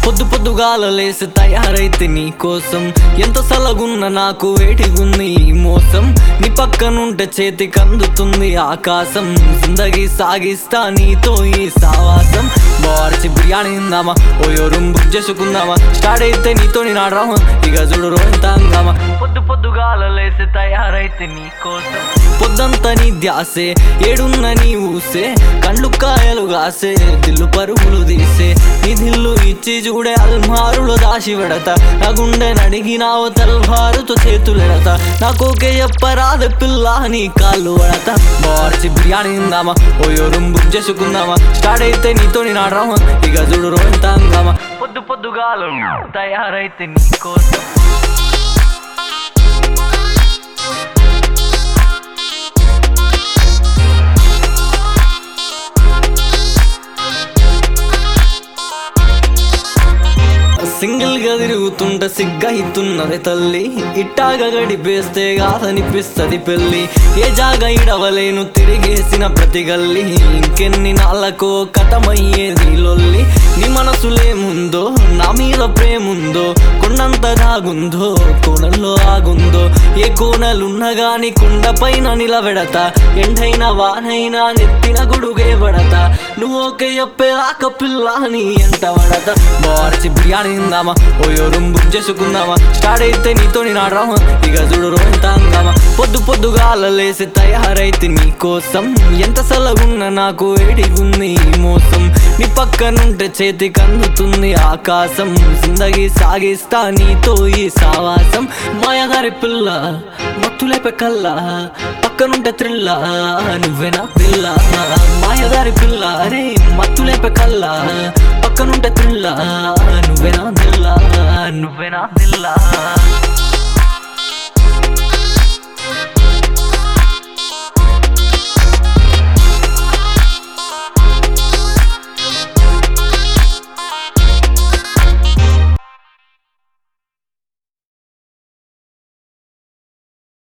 పొద్దు పొద్దుగాల లేసి తయారైతే నీ కోసం ఎంత సలగున్న నాకు వేటిగుంది ఈ మోసం నీ పక్కనుంటే చేతికి అందుతుంది ఆకాశం జిందగీ సాగిస్తా నీతో ఈ సావాసం బార్చి బిర్యానీ తిందామా ఓయో రూమ్ బుక్ చేసుకుందామా స్టార్ట్ అయితే నీతో నేను ఆడరామా ఇక చూడు రోంతాంగామా పొద్దు పొద్దుగాల లేసి తయారైతే నీ కోసం పొద్దంతా నీ ధ్యాసే ఏడున్న నీ ఊసే కండ్లు కాయలు గాసే దిల్లు పరుగులు తీసే నీ దిల్లు ఇచ్చి చూడే అల్మారులో దాచి పెడతా నా గుండె నడిగినావు తల్వారుతో చేతులెడతా నాకోకే చెప్పరాదే పిల్ల నీ కాళ్ళు పడతా బార్చి బిర్యానీ తిందామా ఓయో రూమ్ బుక్ చేసుకుందామా స్టార్ట్ అయితే నీతో నేను ఆడరామా ఇక చూడు రోంతాంగామా పొద్దు పొద్దుగాలు తయారైతే నీ కోసం సింగిల్ గా తిరుగుతుంటే సిగ్గా ఇస్తున్నది తల్లి ఇట్టాగా గడిపేస్తే కాదనిపిస్తది పెళ్ళి ఏ జాగా ఇడవలేను తిరిగేసిన ప్రతి గల్లి ఇంకెన్ని నాళ్ళకో కథమయ్యేది లొల్లి నీ మనసులేముందో నా మీద ప్రేముందో కొండంత దాగుందో కోణంలో ఆగుందో ఏ కోనలున్నా గాని కుండ పైన నిలబెడతా ఎండైనా వానైనా నెత్తిన గుడుగే పడతా నువ్వు ఓకే చెప్పే ఆక పిల్ల నీ ఎంట పడతా బార్చి బిర్యానీ తిందామా ఓయో రూమ్ బుక్ చేసుకుందామా స్టార్ట్ అయితే నీతో నేను ఆడరామా ఇక చూడు రోంతాంగామా పొద్దు పొద్దుగాల లేసి తయారైతే నీ కోసం ఎంత సలగున్న నాకు వేడిగుంది ఈ మోసం నీ పక్కనుంటే చేతికి అందుతుంది ఆకాశం జిందగీ సాగిస్తా నీతో ఈ సావాసం మాయగారి పిల్ల మత్తులేపే కల్లా పక్కనుంటే త్రిల్ల నువ్వేనా పిల్ల మాయగారి పిల్ల అరే మత్తులేపే కల్లా పక్కనుంటే త్రిల్ల నువ్వేనా దిల్లా నువ్వేనా దిల్లా